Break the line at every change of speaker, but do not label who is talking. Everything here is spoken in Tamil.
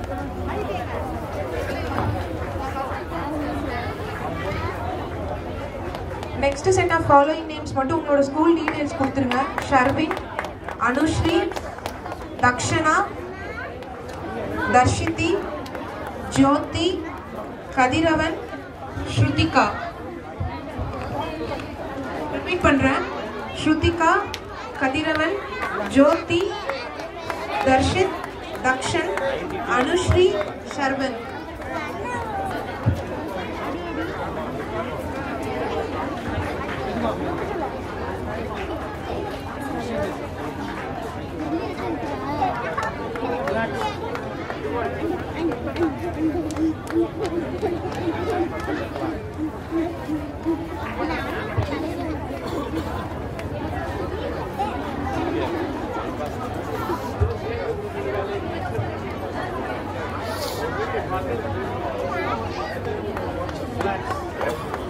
Next set of following names மட்டும் உங்களோட ஸ்கூல் டீடைல்ஸ் கொடுத்துருங்க ஷர்வின் அனுஸ்ரீ தக்ஷனா தர்ஷிதி ஜோதி கதிரவன் ஸ்ருதிகா ரிப்பீட் பண்றேன் ஸ்ருதிகா கதிரவன் ஜோதி தர்ஷித் தக்ஷன் அனுஸ்ரீ ஷர்வன்
Relax.